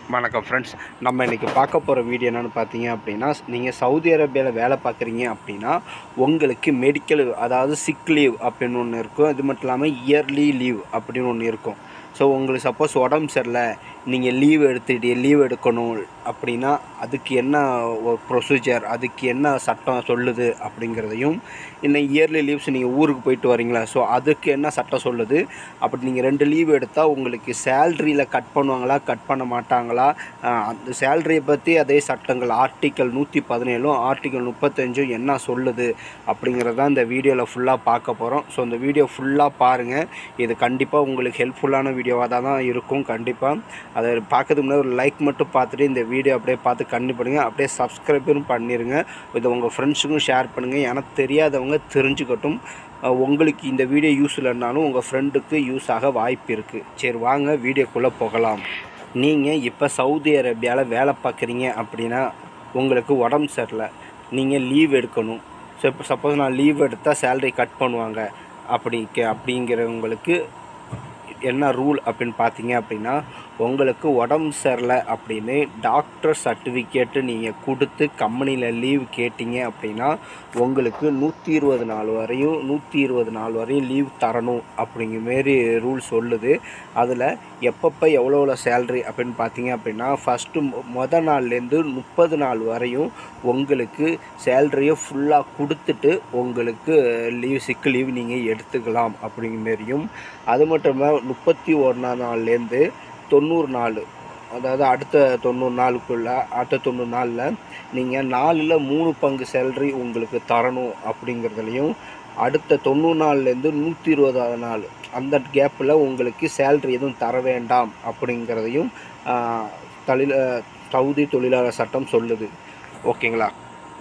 வணக்கம் ஃப்ரெண்ட்ஸ் நம்ம இன்றைக்கி பார்க்க போகிற வீடியோ என்னென்னு பார்த்தீங்க அப்படின்னா நீங்கள் சவுதி அரேபியாவில் வேலை பார்க்குறீங்க அப்படின்னா உங்களுக்கு மெடிக்கல் அதாவது சிக் லீவ் அப்படின்னு ஒன்று இருக்கும் இது மட்டும் இல்லாமல் இயர்லி லீவ் அப்படின்னு ஒன்று இருக்கும் ஸோ உங்களுக்கு சப்போஸ் உடம்பு சரியில்லை நீங்கள் லீவ் எடுத்துட்டு லீவ் எடுக்கணும் அப்படின்னா அதுக்கு என்ன ஒரு ப்ரொசீஜர் அதுக்கு என்ன சட்டம் சொல்லுது அப்படிங்கிறதையும் இன்னும் இயர்லி லீவ்ஸ் நீங்கள் ஊருக்கு போயிட்டு வரீங்களா ஸோ அதுக்கு என்ன சட்டம் சொல்லுது அப்படி நீங்கள் ரெண்டு லீவ் எடுத்தால் உங்களுக்கு சேல்ரியில் கட் பண்ணுவாங்களா கட் பண்ண மாட்டாங்களா ஆஹ் அந்த சேல்ரியை பற்றி அதே சட்டங்கள் ஆர்டிக்கல் நூற்றி பதினேழும் ஆர்டிக்கல் முப்பத்தஞ்சும் என்ன சொல்லுது அப்படிங்கிறத இந்த வீடியோவில் ஃபுல்லாக பார்க்க போகிறோம் ஸோ இந்த வீடியோ ஃபுல்லாக பாருங்கள் இது கண்டிப்பாக உங்களுக்கு ஹெல்ப்ஃபுல்லான வீடியோவாக தான் தான் இருக்கும் கண்டிப்பாக அதை பார்க்கறதுக்கு முன்னாடி ஒரு லைக் மட்டும் பார்த்துட்டு இந்த வீடியோ அப்படியே பார்த்து கண்ணு பண்ணுங்கள் அப்படியே சப்ஸ்கிரைபரும் பண்ணிடுங்க இதை உங்கள் ஃப்ரெண்ட்ஸுக்கும் ஷேர் பண்ணுங்கள் எனக்கு தெரியாதவங்க தெரிஞ்சுக்கட்டும் அஹ் உங்களுக்கு இந்த வீடியோ யூஸ் இல்லைனாலும் உங்கள் ஃப்ரெண்டுக்கு யூஸ் ஆக வாய்ப்பு இருக்குது சரி வாங்க வீடியோக்குள்ளே போகலாம் நீங்கள் இப்போ சவுதி அரேபியாவில் வேலை பார்க்குறீங்க அப்படின்னா உங்களுக்கு உடம்பு சரியில்லை நீங்கள் லீவ் எடுக்கணும் ஸோ இப்போ சப்போஸ் நான் லீவ் எடுத்தால் சேலரி கட் பண்ணுவாங்க அப்படி அப்படிங்கிறவங்களுக்கு என்ன ரூல் அப்படின்னு பார்த்தீங்க அப்படின்னா உங்களுக்கு உடம்பு சரியில்லை அப்படின்னு டாக்டர் சர்டிஃபிகேட்டு நீங்கள் கொடுத்து கம்பெனியில் லீவ் கேட்டீங்க அப்படின்னா உங்களுக்கு நூற்றி இருபது நாள் வரையும் நூற்றி இருபது நாள் வரையும் லீவ் தரணும் அப்படிங்கிற மாரி ரூல் சொல்லுது அதில் எப்பப்போ எவ்வளோ எவ்வளோ சேல்ரி அப்படின்னு பார்த்தீங்க அப்படின்னா ஃபஸ்ட்டு மொதல் நாள்லேருந்து முப்பது நாள் வரையும் உங்களுக்கு சேல்ரியை ஃபுல்லாக கொடுத்துட்டு உங்களுக்கு லீவ் சிக்கு லீவ் நீங்கள் எடுத்துக்கலாம் அப்படிங்கிற மாரியும் அது மட்டும் இல்லாமல் முப்பத்தி ஒன்றாம் நாள்லேருந்து தொண்ணூறு நாள் அதாவது அடுத்த தொண்ணூறு நாளுக்குள்ள அடுத்த தொண்ணூறு நாளில் நீங்கள் நாலில் மூணு பங்கு சேல்ரி உங்களுக்கு தரணும் அப்படிங்கிறதுலையும் அடுத்த தொண்ணூறு நாள்லேருந்து நூற்றி இருபதாவது நாள் அந்த கேப்பில் உங்களுக்கு சேல்ரி எதுவும் தர வேண்டாம் அப்படிங்கிறதையும் ஆஹ், தொழில் சவுதி தொழிலாளர் சட்டம் சொல்லுது ஓகேங்களா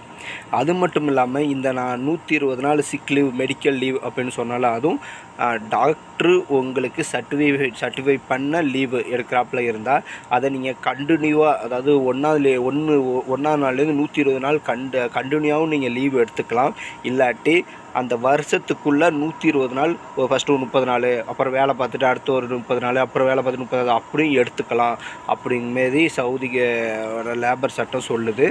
அது மட்டும் இல்லாமல் இந்த நான் நூற்றி இருபது நாள் சிக் லீவ் மெடிக்கல் லீவ் அப்படின்னு சொன்னாலும் அதுவும் டாக்டரு உங்களுக்கு சர்டிஃபை சர்டிஃபை பண்ண லீவு எடுக்கிறாப்புல இருந்தால் அதை நீங்கள் கண்டினியூவாக அதாவது ஒன்றாவது ஒன்று ஒன்றாவது நாள்லேருந்து நூற்றி இருபது நாள் கண்டு கண்டினியூவாகவும் நீங்கள் லீவ் எடுத்துக்கலாம் இல்லாட்டி அந்த வருஷத்துக்குள்ளே நூற்றி இருபது நாள் ஒரு ஃபஸ்ட்டு ஒரு முப்பது நாள் அப்புறம் வேலை பார்த்துட்டு அடுத்து ஒரு முப்பது நாள் அப்புறம் வேலை பார்த்துட்டு முப்பது நாள் அப்படியும் எடுத்துக்கலாம் அப்படிங்மாரி சவுதி லேபர் சட்டம் சொல்லுது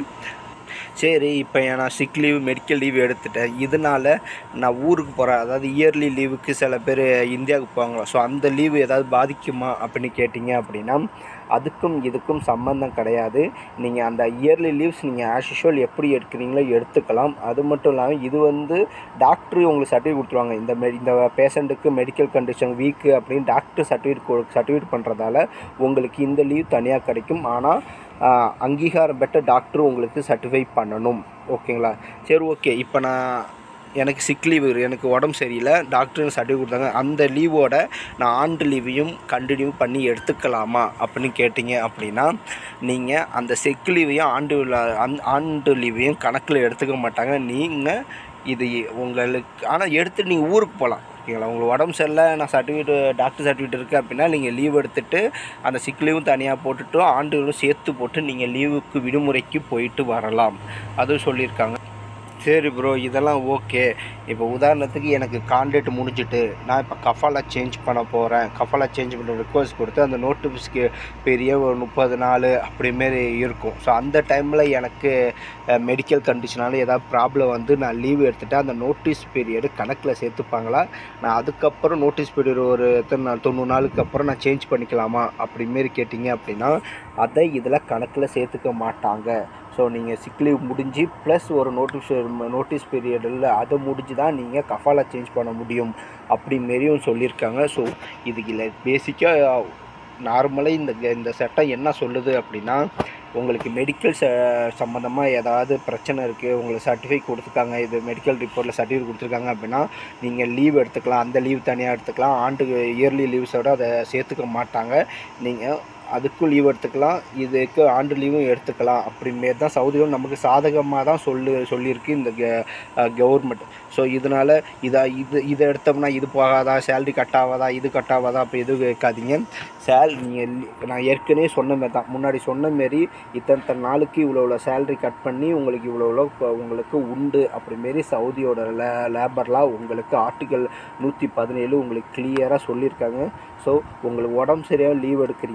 சரி இப்போ நான் சிக் லீவ் மெடிக்கல் லீவ் எடுத்துட்டேன் இதனால் நான் ஊருக்கு போகிறேன் அதாவது இயர்லி லீவுக்கு சில பேர் இந்தியாவுக்கு போவாங்களா ஸோ அந்த லீவு ஏதாவது பாதிக்குமா அப்படின்னு கேட்டிங்க அப்படின்னா அதுக்கும் இதுக்கும் சம்மந்தம் கிடையாது நீங்கள் அந்த இயர்லி லீவ்ஸ் நீங்கள் ஆஸ் யூஷுவல் எப்படி எடுக்கிறீங்களோ எடுத்துக்கலாம் அது மட்டும் இல்லாமல் இது வந்து டாக்டர் உங்களுக்கு சர்டிஃபிகேட் கொடுத்துருவாங்க இந்த மெ இந்த பேஷண்ட்டுக்கு மெடிக்கல் கண்டிஷன் வீக்கு அப்படின்னு டாக்டர் சர்டிஃபிகேட் சர்டிஃபிகேட் பண்ணுறதால உங்களுக்கு இந்த லீவ் தனியாக கிடைக்கும் ஆனால் ஆஹ், அங்கீகாரம் பெற்ற டாக்டர் உங்களுக்கு சர்டிஃபை பண்ணணும் ஓகேங்களா சரி ஓகே இப்போ நான் எனக்கு சிக் லீவு எனக்கு உடம்பு சரியில்லை டாக்டர் சர்டிஃபிகேட் கொடுத்தாங்க அந்த லீவோட நான் ஆண்டு லீவையும் கண்டினியூ பண்ணி எடுத்துக்கலாமா அப்படின்னு கேட்டிங்க அப்படின்னா நீங்கள் அந்த சிக் லீவையும் ஆண்டு விழா- அந் ஆண்டு லீவையும் கணக்கில் எடுத்துக்க மாட்டாங்க நீங்கள் இது உங்களுக்கு ஆனால் எடுத்துட்டு நீங்கள் ஊருக்கு போகலாம் ஓகேங்களா உங்களுக்கு உடம்பு சரியில்லை நான் சர்டிஃபிகேட் டாக்டர் சர்டிஃபிகேட் இருக்குது அப்படின்னா நீங்கள் லீவ் எடுத்துட்டு அந்த சிக் லீவும் தனியாக போட்டுட்டு ஆண்டுகளும் சேர்த்து போட்டு நீங்கள் லீவுக்கு விடுமுறைக்கு போயிட்டு வரலாம் அதுவும் சொல்லியிருக்காங்க சரி ப்ரோ இதெல்லாம் ஓகே இப்போ உதாரணத்துக்கு எனக்கு கான்ட்ராக்ட் முடிஞ்சிட்டு நான் இப்போ கஃபாலா சேஞ்ச் பண்ண போகிறேன் கஃபாலா சேஞ்ச் பண்ண ரிக்வஸ்ட் கொடுத்து அந்த நோட்டிஃபிஸ்க்கு பெரிய ஒரு முப்பது நாள் அப்படிமாரி இருக்கும் ஸோ அந்த டைமில் எனக்கு மெடிக்கல் கண்டிஷனால ஏதாவது ப்ராப்ளம் வந்து நான் லீவ் எடுத்துட்டேன் அந்த நோட்டீஸ் பீரியடு கணக்கில் சேர்த்துப்பாங்களா நான் அதுக்கப்புறம் நோட்டீஸ் பீரியட் ஒரு எத்தனை நாள் தொண்ணூறு நாளுக்கு அப்புறம் நான் சேஞ்ச் பண்ணிக்கலாமா அப்படிமாரி கேட்டிங்க அப்படின்னா அதை இதில் கணக்கில் சேர்த்துக்க மாட்டாங்க ஸோ நீங்கள் சிக் லீவ் முடிஞ்சு ப்ளஸ் ஒரு நோட்டீஸ் நோட்டீஸ் பீரியடில் அதை முடிஞ்சு தான் நீங்கள் கஃபாலா சேஞ்ச் பண்ண முடியும் அப்படி மாரியும் சொல்லியிருக்காங்க ஸோ இதுக்கு இல்லை பேசிக்காக நார்மலாக இந்த இந்த சட்டம் என்ன சொல்லுது அப்படின்னா உங்களுக்கு மெடிக்கல் ச சம்மந்தமாக ஏதாவது பிரச்சனை இருக்குது உங்களுக்கு சர்டிஃபிகேட் கொடுத்துருக்காங்க இது மெடிக்கல் ரிப்போர்ட்டில் சர்டிஃபிகேட் கொடுத்துருக்காங்க அப்படின்னா நீங்கள் லீவ் எடுத்துக்கலாம் அந்த லீவ் தனியாக எடுத்துக்கலாம் ஆண்டுக்கு இயர்லி லீவ்ஸோட அதை சேர்த்துக்க மாட்டாங்க நீங்கள் அதுக்கும் லீவ் எடுத்துக்கலாம் இதுக்கு ஆண்டு லீவும் எடுத்துக்கலாம் அப்படிமாரி தான் சவுதியும் நமக்கு சாதகமாக தான் சொல்லு சொல்லியிருக்கு இந்த கவர்மெண்ட் ஸோ இதனால் இதை இது இதை எடுத்தோம்னா இது போகாதா சேலரி கட் ஆகாதா இது கட் ஆகாதா அப்போ எதுவும் கேட்காதீங்க சேல் நீங்கள் நான் ஏற்கனவே சொன்ன மாரி தான் முன்னாடி சொன்ன மாரி இத்தனை இத்தனை நாளுக்கு இவ்வளோ இவ்வளோ சேலரி கட் பண்ணி உங்களுக்கு இவ்வளோ இவ்வளோ இப்போ உங்களுக்கு உண்டு அப்படிமாரி சவுதியோட லே லேபர்லாம் உங்களுக்கு ஆர்டிக்கல் நூற்றி பதினேழு உங்களுக்கு கிளியராக சொல்லியிருக்காங்க ஸோ உங்களுக்கு உடம்பு சரியாக லீவ் எடுக்கிறீங்க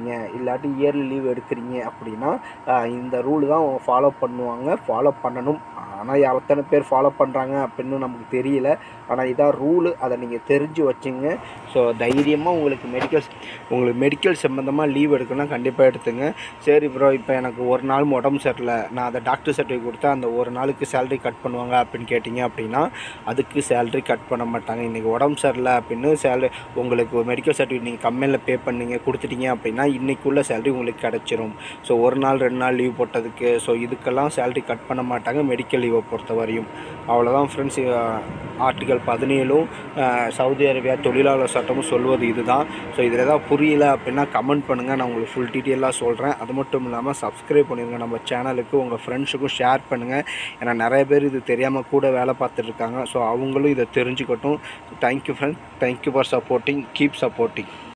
இல்லாட்டி இயர்லி லீவ் எடுக்கிறீங்க அப்படின்னா ஆஹ் இந்த ரூல் தான் ஃபாலோ பண்ணுவாங்க ஃபாலோ பண்ணணும் ஆனால் எத்தனை பேர் ஃபாலோ பண்ணுறாங்க அப்படின்னு நமக்கு தெரியல ஆனால் இதான் ரூலு அதை நீங்கள் தெரிஞ்சு வச்சுங்க ஸோ தைரியமாக உங்களுக்கு மெடிக்கல் உங்களுக்கு மெடிக்கல் சம்மந்தமாக லீவ் எடுக்கணும்னா கண்டிப்பாக எடுத்துங்க சரி ப்ரோ இப்போ எனக்கு ஒரு நாள் உடம்பு சரியில்லை நான் அதை டாக்டர் சர்டிஃபிகேட் கொடுத்தா அந்த ஒரு நாளுக்கு சேலரி கட் பண்ணுவாங்க அப்படின்னு கேட்டிங்க அப்படின்னா அதுக்கு சேலரி கட் பண்ண மாட்டாங்க இன்றைக்கி உடம்பு சரியில்லை அப்படின்னு சேலரி உங்களுக்கு மெடிக்கல் சர்டிஃபிகேட் நீங்கள் கம்பெனியில் பே பண்ணீங்க கொடுத்துட்டீங்க அப்படின்னா இன்றைக்குள்ள சேலரி உங்களுக்கு கிடச்சிரும் ஸோ ஒரு நாள் ரெண்டு நாள் லீவ் போட்டதுக்கு ஸோ இதுக்கெல்லாம் சேலரி கட் பண்ண மாட்டாங்க மெடிக்கல் லீவை பொறுத்த வரையும் அவ்வளோதான் ஃப்ரெண்ட்ஸ் ஆர்டிகல் பதினேழும் அஹ், சவுதி அரேபியா தொழிலாளர் சட்டமும் சொல்வது இதுதான் ஸோ இதில் ஏதாவது புரியல அப்படின்னா கமெண்ட் பண்ணுங்கள் நான் உங்களுக்கு ஃபுல் டீட்டெயிலாக சொல்கிறேன் அது மட்டும் இல்லாமல் சப்ஸ்கிரைப் பண்ணிடுங்க நம்ம சேனலுக்கு உங்கள் ஃப்ரெண்ட்ஸுக்கும் ஷேர் பண்ணுங்கள் ஏன்னா நிறைய பேர் இது தெரியாமல் கூட வேலை பார்த்துட்டு இருக்காங்க ஸோ அவங்களும் இதை தெரிஞ்சுக்கட்டும் thank you friends thank you for supporting keep supporting